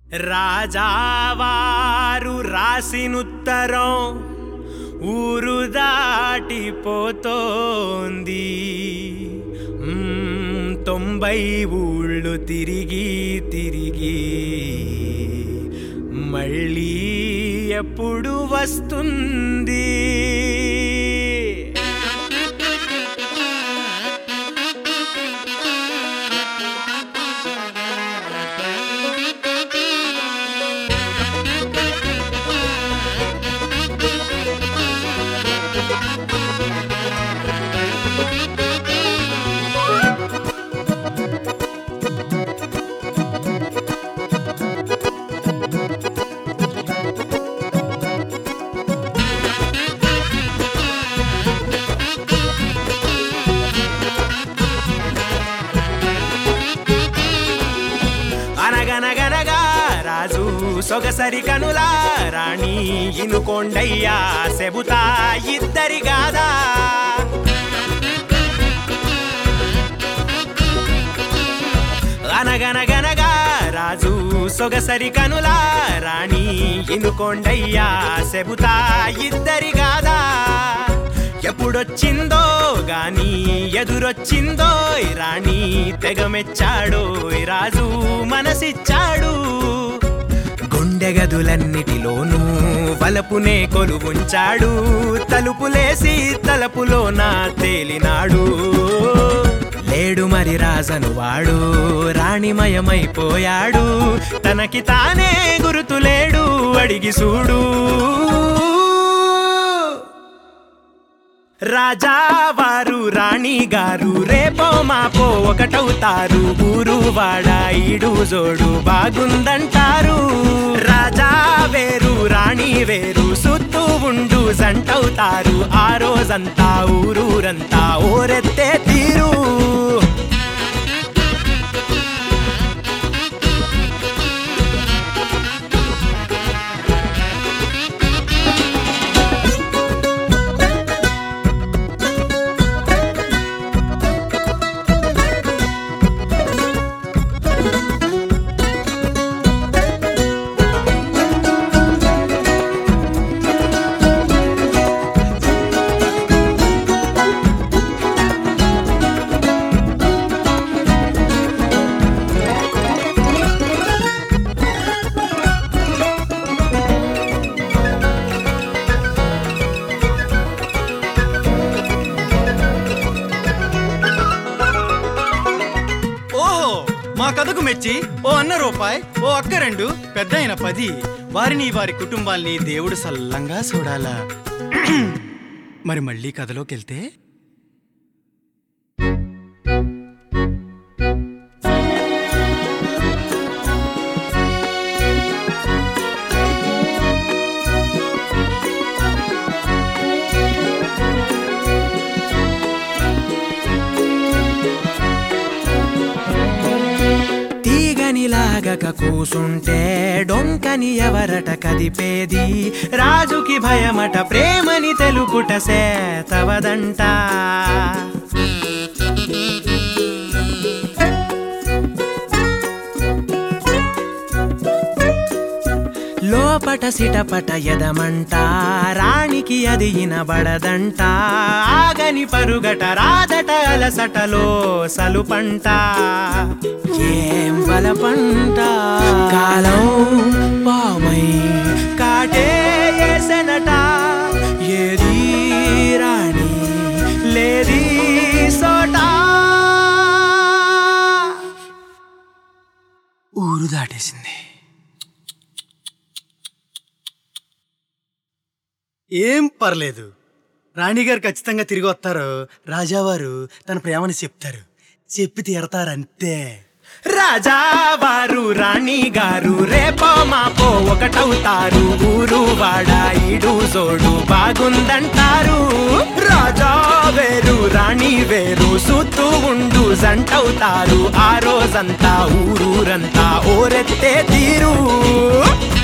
రాజావారు రాసినుత్తరం ఊరు దాటిపోతోంది మ్మ్, తొంభై ఊళ్ళు తిరిగి తిరిగి మళ్ళీ ఎప్పుడు వస్తుంది అనగనగనగా రాజు సొగసరి కనులా రాణి ఇనుకోండయ్యా సెబుతా ఇద్దరి గాదా అనగనగనగా రాజు సొగసరి కనులా రాణి ఇనుకోండయ్యా సెబుతా ఇద్దరి గాదా ఎప్పుడొచ్చిందో గాని ఎదురొచ్చిందో రాణి తెగమెచ్చాడో రాజు మనసిచ్చాడు గుండె గదులన్నిటిలోనూ వలపునే కొలువుంచాడు తలుపులేసి తలపులోన తేలినాడు లేడు మరి రాజను వాడు రాణిమయమైపోయాడు తనకి తానే గురుతులేడు అడిగి చూడు రాజా వారు రాణి గారు రేపో మాపో ఒకటవుతారు ఊరు వాడ ఈడు జోడు బాగుందంటారు రాజా వేరు రాణి వేరు సుత్తు ఉండు జంటవుతారు ఆ రోజంతా ఊరూరంతా ఓరెత్తే తీరు ఓహో మా కథకు మెచ్చి ఓ అన్న రూపాయి ఓ అక్క రెండు పెద్ద అయిన పది వారిని వారి కుటుంబాల్ని దేవుడు సల్లంగా చూడాలా మరి మళ్ళీ కథలోకి వెళ్తే తీగని లాగక కూసుంటే డొంకని ఎవరట కదిపేది రాజుకి భయమట ప్రేమని తెలుపుట సేతవదంట లోపట సిటపట ఎదమంట రాణికి అది ఇనబడదంట ఆగని పరుగట రాదట అలసటలో సలుపంట ఏం బలపంట కాలం పామై కాటే ఏసెనట ఏది రాణి లేది సోట ఊరు దాటేసింది ఏం పర్లేదు రాణిగారు ఖచ్చితంగా తిరిగి వస్తారు రాజావారు తన ప్రేమని చెప్తారు చెప్పి తీరతారంతే రాజా వారు రాణి గారు రేపో మాపో ఒకటవుతారు ఊరు వాడ ఈడు జోడు బాగుందంటారు రాజా వేరు రాణి వేరు సుత్తు ఉండు జంటవుతారు ఆ రోజంతా ఊరూరంతా ఓరెత్తే తీరు